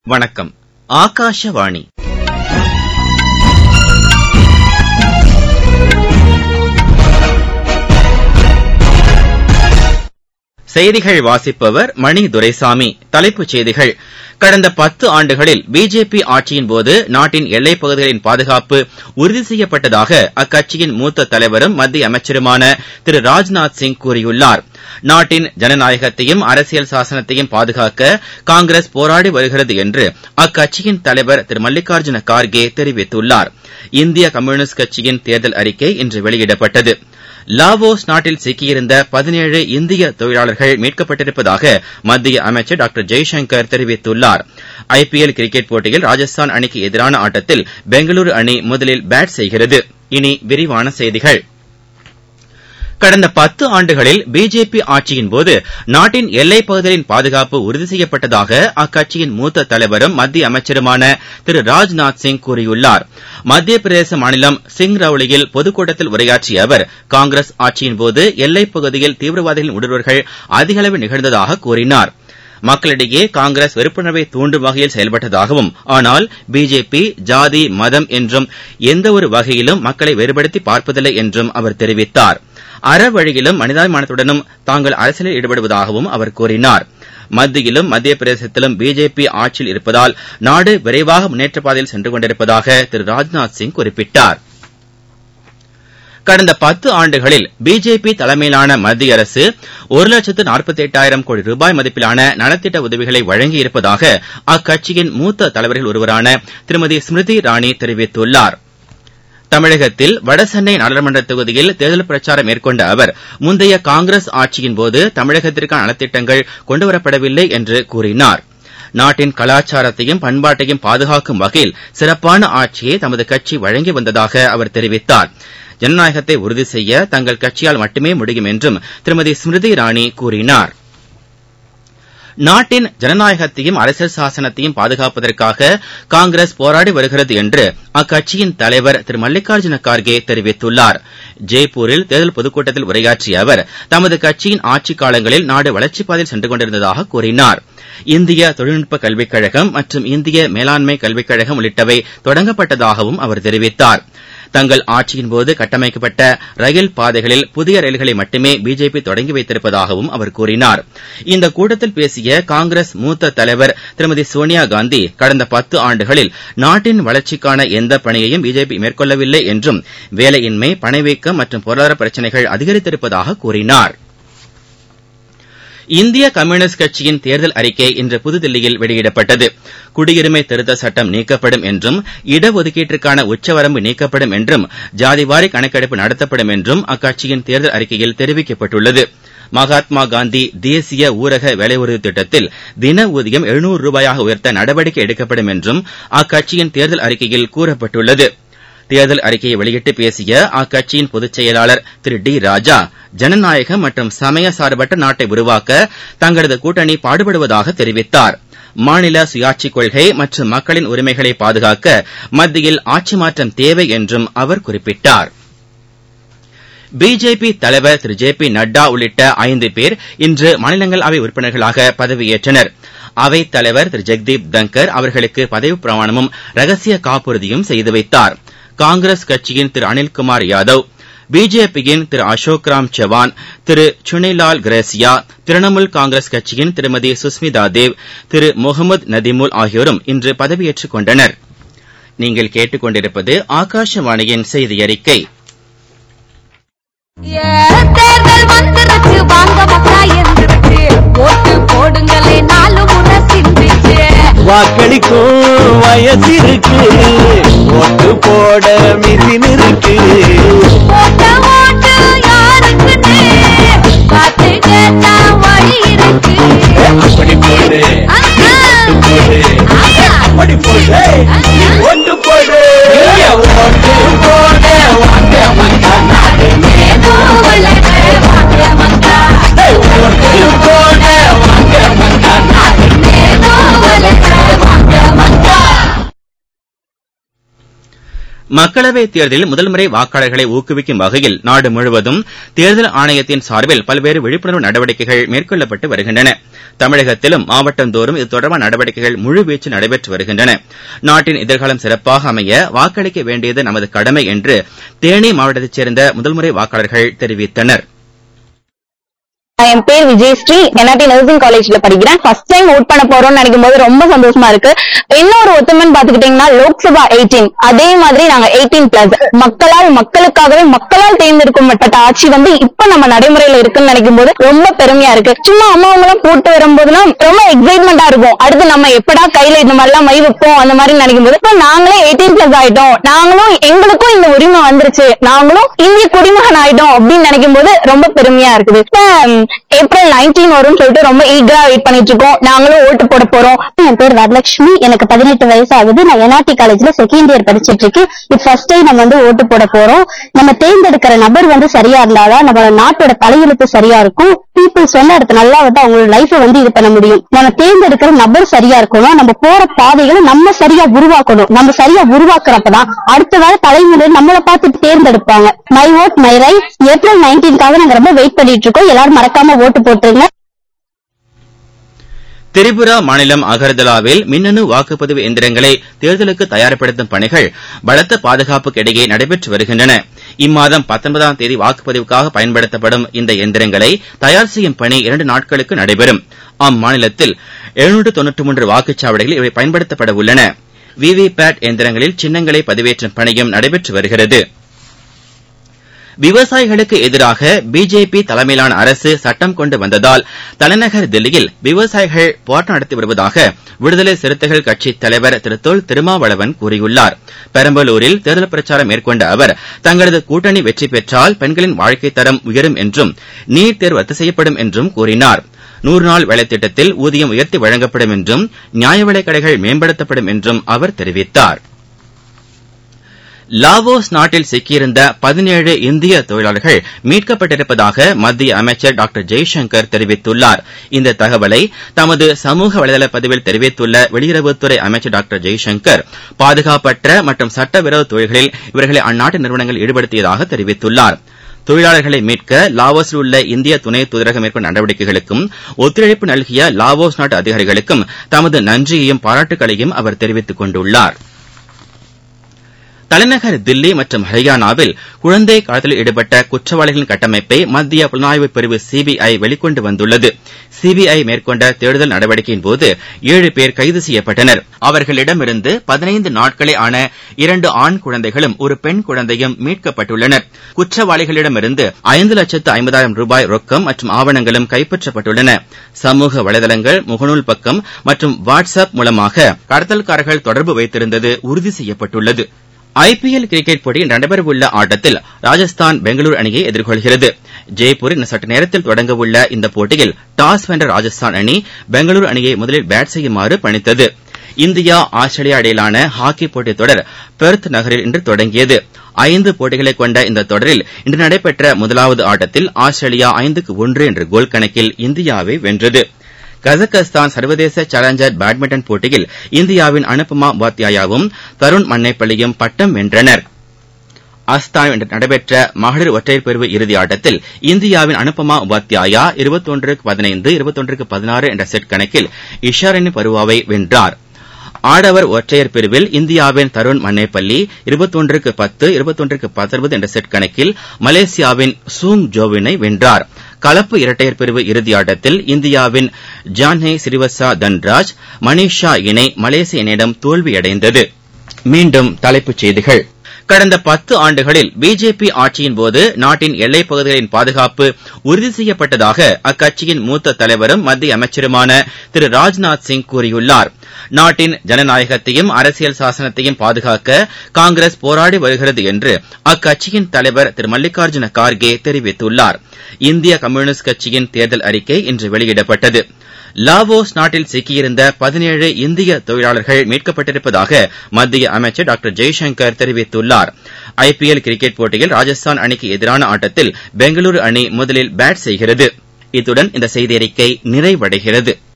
வணக்கம் ஆகாஷவாணி செய்திகள் வாசிப்பவர் மணி துரைசாமி தலைப்புச் செய்திகள் கடந்த பத்து ஆண்டுகளில் பிஜேபி ஆட்சியின்போது நாட்டின் எல்லைப் பகுதிகளின் பாதுகாப்பு உறுதி செய்யப்பட்டதாக அக்கட்சியின் மூத்த தலைவரும் மத்திய அமைச்சருமான திரு ராஜ்நாத் சிங் கூறியுள்ளார் நாட்டின் ஜனநாயகத்தையும் அரசியல் சாசனத்தையும் பாதுகாக்க காங்கிரஸ் போராடி வருகிறது என்று அக்கட்சியின் தலைவர் திரு மல்லிகார்ஜுன கார்கே தெரிவித்துள்ளார் இந்திய கம்யூனிஸ்ட் கட்சியின் தேர்தல் அறிக்கை இன்று வெளியிடப்பட்டது லாவோஸ் நாட்டில் சிக்கியிருந்த பதினேழு இந்திய தொழிலாளர்கள் மீட்கப்பட்டிருப்பதாக மத்திய அமைச்சர் டாக்டர் ஜெய்சங்கர் தெரிவித்துள்ளார் ஐ பி எல் கிரிக்கெட் போட்டியில் ராஜஸ்தான் அணிக்கு எதிரான ஆட்டத்தில் பெங்களூரு அணி முதலில் பேட் செய்கிறது இனி விரிவான செய்திகள் கடந்த பத்து ஆண்டுகளில் பிஜேபி ஆட்சியின்போது நாட்டின் எல்லைப் பகுதிகளின் பாதுகாப்பு உறுதி செய்யப்பட்டதாக அக்கட்சியின் மூத்த தலைவரும் மத்திய அமைச்சருமான திரு ராஜ்நாத் சிங் கூறியுள்ளார் மத்திய பிரதேச மாநிலம் சிங்ரவுலியில் பொதுக்கூட்டத்தில் உரையாற்றிய அவர் காங்கிரஸ் ஆட்சியின்போது எல்லைப் பகுதியில் தீவிரவாதிகளின் ஊடுருவல்கள் அதிக அளவில் நிகழ்ந்ததாக கூறினார் மக்களிடையே காங்கிரஸ் வெறுப்புணர்வை தூண்டும் வகையில் செயல்பட்டதாகவும் ஆனால் பிஜேபி ஜாதி மதம் என்றும் எந்தவொரு வகையிலும் மக்களை வேறுபடுத்தி பார்ப்பதில்லை என்றும் அவர் தெரிவித்தார் அறவழியிலும் மனிதாபிமானத்துடனும் தாங்கள் அரசியலில் ஈடுபடுவதாகவும் அவர் கூறினார் மத்தியிலும் மத்திய பிரதேசத்திலும் பிஜேபி ஆட்சியில் இருப்பதால் நாடு விரைவாக முன்னேற்றப் பாதையில் சென்று கொண்டிருப்பதாக திரு ராஜ்நாத் சிங் குறிப்பிட்டார் கடந்த பத்து ஆண்டுகளில் பிஜேபி தலைமையிலான மத்திய அரசு ஒரு லட்சத்து நாற்பத்தி எட்டாயிரம் கோடி ரூபாய் மதிப்பிலான நலத்திட்ட உதவிகளை வழங்கியிருப்பதாக அக்கட்சியின் மூத்த தலைவர்கள் ஒருவரான திருமதி ஸ்மிருதி இரானி தெரிவித்துள்ளார் தமிழகத்தில் வடசென்னை நாடாளுமன்ற தொகுதியில் தேர்தல் பிரச்சாரம் மேற்கொண்ட அவர் முந்தைய காங்கிரஸ் ஆட்சியின்போது தமிழகத்திற்கான நலத்திட்டங்கள் கொண்டுவரப்படவில்லை என்று கூறினார் நாட்டின் கலாச்சாரத்தையும் பண்பாட்டையும் பாதுகாக்கும் வகையில் சிறப்பான ஆட்சியை தமது கட்சி வழங்கி வந்ததாக அவர் தெரிவித்தார் ஜனநாயகத்தை உறுதி செய்ய தங்கள் கட்சியால் மட்டுமே முடியும் என்றும் திருமதி ஸ்மிருதி இரானி கூறினார் நாட்டின் ஜனநாயகத்தையும் அரசியல் சாசனத்தையும் பாதுகாப்பதற்காக காங்கிரஸ் போராடி வருகிறது என்று அக்கட்சியின் தலைவர் திரு மல்லிகார்ஜுன கார்கே தெரிவித்துள்ளார் ஜெய்ப்பூரில் தேர்தல் பொதுக்கூட்டத்தில் உரையாற்றிய அவர் தமது கட்சியின் ஆட்சிக் காலங்களில் நாடு வளர்ச்சிப் பாதையில் சென்று கொண்டிருந்ததாக கூறினார் இந்திய தொழில்நுட்ப கல்விக் கழகம் மற்றும் இந்திய மேலாண்மை கல்விக் கழகம் உள்ளிட்டவை தொடங்கப்பட்டதாகவும் அவர் தெரிவித்தார் தங்கள் ஆட்சியின்போது கட்டமைக்கப்பட்ட ரயில் பாதைகளில் புதிய ரயில்களை மட்டுமே பிஜேபி தொடங்கி வைத்திருப்பதாகவும் அவர் கூறினார் இந்த கூட்டத்தில் பேசிய காங்கிரஸ் மூத்த தலைவர் திருமதி சோனியா காந்தி கடந்த பத்து ஆண்டுகளில் நாட்டின் வளர்ச்சிக்கான எந்த பணியையும் பிஜேபி மேற்கொள்ளவில்லை என்றும் வேலையின்மை பணவீக்கம் மற்றும் பொருளாதார பிரச்சினைகள் அதிகரித்திருப்பதாக கூறினார் இந்திய கம்யூனிஸ்ட் கட்சியின் தேர்தல் அறிக்கை இன்று புதுதில்லியில் வெளியிடப்பட்டது குடியுரிமை திருத்த சட்டம் நீக்கப்படும் என்றும் இடஒதுக்கீட்டிற்கான உச்சவரம்பு நீக்கப்படும் என்றும் ஜாதிவாரி கணக்கெடுப்பு நடத்தப்படும் என்றும் அக்கட்சியின் தேர்தல் அறிக்கையில் தெரிவிக்கப்பட்டுள்ளது மகாத்மா காந்தி தேசிய ஊரக வேலை உறுதி திட்டத்தில் தின ஊதியம் எழுநூறு ரூபாயாக உயர்த்த நடவடிக்கை எடுக்கப்படும் என்றும் அக்கட்சியின் தேர்தல் அறிக்கையில் கூறப்பட்டுள்ளது தேர்தல் அறிக்கையை வெளியிட்டு பேசிய அக்கட்சியின் பொதுச் செயலாளர் திரு டி ராஜா ஜனநாயகம் மற்றும் சமய சார்பற்ற நாட்டை உருவாக்க தங்களது கூட்டணி பாடுபடுவதாக தெரிவித்தார் மாநில சுயாட்சி கொள்கை மற்றும் மக்களின் உரிமைகளை பாதுகாக்க மத்தியில் ஆட்சி மாற்றம் தேவை என்றும் அவர் குறிப்பிட்டார் பிஜேபி தலைவர் திரு ஜே பி நட்டா உள்ளிட்ட ஐந்து பேர் இன்று மாநிலங்களவை உறுப்பினர்களாக பதவியேற்றனர் அவைத் தலைவர் திரு ஜெக்தீப் தங்கர் அவர்களுக்கு பதவிப் பிரமாணமும் ரகசிய காப்புறுதியும் செய்து வைத்தார் காங்கிரஸ் கட்சியின் திரு அனில்குமார் யாதவ் பிஜேபியின் திரு அசோக் ராம் சவான் திரு சுனிலால் கிரேசியா திரிணாமுல் காங்கிரஸ் கட்சியின் திருமதி சுஸ்மிதா தேவ் திரு முகமது நதிமுல் ஆகியோரும் இன்று பதவியேற்றுக் கொண்டனர் நீங்கள் கேட்டுக்கொண்டிருப்பது ஆகாஷவாணியின் செய்தி அறிக்கை தேர்தல் வந்துருச்சு வாங்க மக்கா எந்திருச்சு ஓட்டு போடுங்களே நாலு முறை சிந்திச்சு வாக்களிக்கும் வயசிருக்கு ஓட்டு போட மிசின் இருக்கு போட்ட ஓட்டு யாருக்குன்னு பார்த்து கேட்டா வழி இருக்கு அப்படி போடு ஆஹா. போடு ஆஹா. அப்படி போடு நீ ஓட்டு போடு இங்க ஓட்டு போட வாங்க மக்கா நாடு ஏதோ உலக வாங்க மக்கா ஏய், ஓட்டு போட வாங்க மக்கா நாடு ஏதோ உலக வாங்க மக்கா மக்களவைத் தேர்தலில் முதல் முறை வாக்காளர்களை ஊக்குவிக்கும் வகையில் நாடு முழுவதும் தேர்தல் ஆணையத்தின் சார்பில் பல்வேறு விழிப்புணர்வு நடவடிக்கைகள் மேற்கொள்ளப்பட்டு வருகின்றன தமிழகத்திலும் மாவட்டந்தோறும் இது தொடர்பான நடவடிக்கைகள் முழுவீச்சில் நடைபெற்று வருகின்றன நாட்டின் எதிர்காலம் சிறப்பாக அமைய வாக்களிக்க வேண்டியது நமது கடமை என்று தேனி மாவட்டத்தைச் சேர்ந்த முதல்முறை வாக்காளர்கள் தெரிவித்தனர் என் பேர் விஜயஸ்ரீ என்ஆர்டி நர்சிங் காலேஜ்ல படிக்கிறேன் ஃபர்ஸ்ட் டைம் ஓட் பண்ண போறோம்னு நினைக்கும் போது ரொம்ப சந்தோஷமா இருக்கு இன்னொரு ஒத்துமைன்னு பாத்துக்கிட்டீங்கன்னா லோக்சபா எயிட்டீன் அதே மாதிரி நாங்க எயிட்டீன் பிளஸ் மக்களால் மக்களுக்காகவே மக்களால் தேர்ந்தெடுக்கப்பட்ட ஆட்சி வந்து இப்ப நம்ம நடைமுறையில இருக்குன்னு நினைக்கும் போது ரொம்ப பெருமையா இருக்கு சும்மா அம்மா அவங்களாம் போட்டு வரும்போதுலாம் ரொம்ப எக்ஸைட்மெண்டா இருக்கும் அடுத்து நம்ம எப்படா கையில இந்த மாதிரிலாம் மை வைப்போம் அந்த மாதிரி நினைக்கும் போது இப்ப நாங்களே எயிட்டீன் பிளஸ் ஆயிட்டோம் நாங்களும் எங்களுக்கும் இந்த உரிமை வந்துருச்சு நாங்களும் இந்திய குடிமகன் ஆயிட்டோம் அப்படின்னு நினைக்கும் போது ரொம்ப பெருமையா இருக்குது இப்ப ம், ஏப்ரல் நைன்டீன் வரும்னு சொல்லிட்டு ரொம்ப ஈகரா வெயிட் பண்ணிட்டு இருக்கோம் நாங்களும் ஓட்டு போட போறோம் என் பேர் வரலட்சுமி எனக்கு பதினெட்டு வயசு ஆகுது நான் என்ஆர்டி காலேஜ்ல செகண்ட் இயர் படிச்சிட்டு இருக்கேன் இது ஃபர்ஸ்ட் டைம் நம்ம வந்து ஓட்டு போட போறோம் நம்ம தேர்ந்தெடுக்கிற நபர் வந்து சரியா இருந்தாதான் நம்ம நாட்டோட தலையெழுத்து சரியா இருக்கும் பீப்புள் சொன்ன இடத்து நல்லா வந்து அவங்களோட லைஃபை வந்து இது பண்ண முடியும் நம்ம தேர்ந்தெடுக்கிற நபர் சரியா இருக்கணும் நம்ம போற பாதைகளை நம்ம சரியா உருவாக்கணும் நம்ம சரியா உருவாக்குறப்பதான் அடுத்த வர தலைமுறை நம்மளை பார்த்து தேர்ந்தெடுப்பாங்க my vote my right April நைன்டீன்காக நாங்க ரொம்ப வெயிட் பண்ணிட்டு இருக்கோம் எல்லாரும் மறக்காம ஓட்டு போட்டுருங்க திரிபுரா மாநிலம் அகர்தலாவில் மின்னணு வாக்குப்பதிவு எந்திரங்களை தேர்தலுக்கு தயார்படுத்தும் பணிகள் பலத்த பாதுகாப்புக்கு இடையே நடைபெற்று வருகின்றன இம்மாதம் 19ஆம் தேதி வாக்குப்பதிவுக்காக பயன்படுத்தப்படும் இந்த எந்திரங்களை தயார் செய்யும் பணி இரண்டு நாட்களுக்கு நடைபெறும் அம்மாநிலத்தில் 793 வாக்குச்சாவடிகளில் இவை பயன்படுத்தப்பட உள்ளன விவிபேட் எந்திரங்களில் சின்னங்களை பதிவேற்றும் பணியும் நடைபெற்று வருகிறது விவசாயிகளுக்கு எதிராக பிஜேபி தலைமையிலான அரசு சட்டம் கொண்டு வந்ததால் தலைநகர் தில்லியில் விவசாயிகள் போராட்டம் நடத்தி வருவதாக விடுதலை சிறுத்தைகள் கட்சித் தலைவர் திரு தொல் திருமாவளவன் கூறியுள்ளார் பெரம்பலூரில் தேர்தல் பிரச்சாரம் மேற்கொண்ட அவர் தங்களது கூட்டணி வெற்றி பெற்றால் பெண்களின் வாழ்க்கைத் தரம் உயரும் என்றும் நீட் தேர்வு ரத்து செய்யப்படும் என்றும் கூறினார் நூறு நாள் வேலைத் திட்டத்தில் ஊதியம் உயர்த்தி வழங்கப்படும் என்றும் நியாய விலைக் கடைகள் மேம்படுத்தப்படும் என்றும் அவர் தெரிவித்தார் லாவோஸ் நாட்டில் சிக்கியிருந்த பதினேழு இந்திய தொழிலாளர்கள் மீட்கப்பட்டிருப்பதாக மத்திய அமைச்சர் டாக்டர் ஜெய்சங்கர் தெரிவித்துள்ளார் இந்த தகவலை தமது சமூக வலைதள பதிவில் தெரிவித்துள்ள வெளியுறவுத்துறை அமைச்சர் டாக்டர் ஜெய்சங்கர் பாதுகாப்பற்ற மற்றும் சட்டவிரோத தொழில்களில் இவர்களை அந்நாட்டு நிறுவனங்கள் ஈடுபடுத்தியதாக தெரிவித்துள்ளார் தொழிலாளர்களை மீட்க லாவோஸில் உள்ள இந்திய துணை தூதரகம் மேற்கொண்ட நடவடிக்கைகளுக்கும் ஒத்துழைப்பு நல்கிய லாவோஸ் நாட்டு அதிகாரிகளுக்கும் தமது நன்றியையும் பாராட்டுகளையும் அவர் தெரிவித்துக் கொண்டுள்ளார் தலைநகர் தில்லி மற்றும் ஹரியானாவில் குழந்தை கடத்தலில் ஈடுபட்ட குற்றவாளிகளின் கட்டமைப்பை மத்திய புலனாய்வு பிரிவு சிபிஐ வெளிக்கொண்டு வந்துள்ளது சிபிஐ மேற்கொண்ட தேடுதல் நடவடிக்கையின் போது ஏழு பேர் கைது செய்யப்பட்டனர் அவர்களிடமிருந்து பதினைந்து நாட்களே ஆன இரண்டு ஆண் குழந்தைகளும் ஒரு பெண் குழந்தையும் மீட்கப்பட்டுள்ளனர் குற்றவாளிகளிடமிருந்து ஐந்து லட்சத்து ஐம்பதாயிரம் ரூபாய் ரொக்கம் மற்றும் ஆவணங்களும் கைப்பற்றப்பட்டுள்ளன சமூக வலைதளங்கள் முகநூல் பக்கம் மற்றும் வாட்ஸ் அப் மூலமாக கடத்தல்காரர்கள் தொடர்பு வைத்திருந்தது உறுதி செய்யப்பட்டுள்ளது ஐபிஎல் கிரிக்கெட் போட்டியில் நடைபெறவுள்ள ஆட்டத்தில் ராஜஸ்தான் பெங்களூரு அணியை எதிர்கொள்கிறது ஜெய்ப்பூரில் இன்னும் சற்று நேரத்தில் தொடங்கவுள்ள இந்த போட்டியில் டாஸ் வென்ற ராஜஸ்தான் அணி பெங்களூரு அணியை முதலில் பேட் செய்யுமாறு பணித்தது இந்தியா ஆஸ்திரேலியா இடையிலான ஹாக்கி போட்டித் தொடர் பெர்த் நகரில் இன்று தொடங்கியது ஐந்து போட்டிகளை கொண்ட இந்த தொடரில் இன்று நடைபெற்ற முதலாவது ஆட்டத்தில் ஆஸ்திரேலியா ஐந்துக்கு ஒன்று என்ற கோல் கணக்கில் இந்தியாவை வென்றது கஜகஸ்தான் சர்வதேச சேலஞ்சர் பேட்மிண்டன் போட்டியில் இந்தியாவின் அனுபமா உபாத்யாயாவும் தருண் மன்னைப்பள்ளியும் பட்டம் வென்றனர் அஸ்தானில் இன்று நடைபெற்ற மகளிர் ஒற்றையர் பிரிவு இறுதி ஆட்டத்தில் இந்தியாவின் அனுபமா உபாத்யாயா இருபத்தொன்றுக்கு பதினைந்து இருபத்தொன்றுக்கு பதினாறு என்ற செட் கணக்கில் இஷாரணி பருவாவை வென்றார் ஆடவர் ஒற்றையர் பிரிவில் இந்தியாவின் தருண் மன்னேப்பள்ளி இருபத்தொன்றுக்கு பத்து இருபத்தொன்றுக்கு பத்தொன்பது என்ற செட் கணக்கில் மலேசியாவின் சூங் ஜோவினை வென்றார் கலப்பு இரட்டையர் பிரிவு இறுதியாட்டத்தில் இந்தியாவின் ஜான்ஹே சிறிவசா தன்ராஜ் மனிஷா இணை மலேசிய இணையிடம் தோல்வியடைந்தது மீண்டும் தலைப்புச் செய்திகள் கடந்த பத்து ஆண்டுகளில் பிஜேபி ஆட்சியின் போது நாட்டின் எல்லைப் பகுதிகளின் பாதுகாப்பு உறுதி செய்யப்பட்டதாக அக்கட்சியின் மூத்த தலைவரும் மத்திய அமைச்சருமான திரு ராஜ்நாத் சிங் கூறியுள்ளார் நாட்டின் ஜனநாயகத்தையும் அரசியல் சாசனத்தையும் பாதுகாக்க காங்கிரஸ் போராடி வருகிறது என்று அக்கட்சியின் தலைவர் திரு மல்லிகார்ஜுன கார்கே தெரிவித்துள்ளார் இந்திய கம்யூனிஸ்ட் கட்சியின் தேர்தல் அறிக்கை இன்று வெளியிடப்பட்டது லாவோஸ் நாட்டில் சிக்கியிருந்த பதினேழு இந்திய தொழிலாளர்கள் மீட்கப்பட்டிருப்பதாக மத்திய அமைச்சர் டாக்டர் ஜெய்சங்கர் தெரிவித்துள்ளார் ஐபிஎல் கிரிக்கெட் போட்டியில் ராஜஸ்தான் அணிக்கு எதிரான ஆட்டத்தில் பெங்களூரு அணி முதலில் பேட் செய்கிறது இத்துடன் இந்த செய்தியறிக்கை நிறைவடைகிறது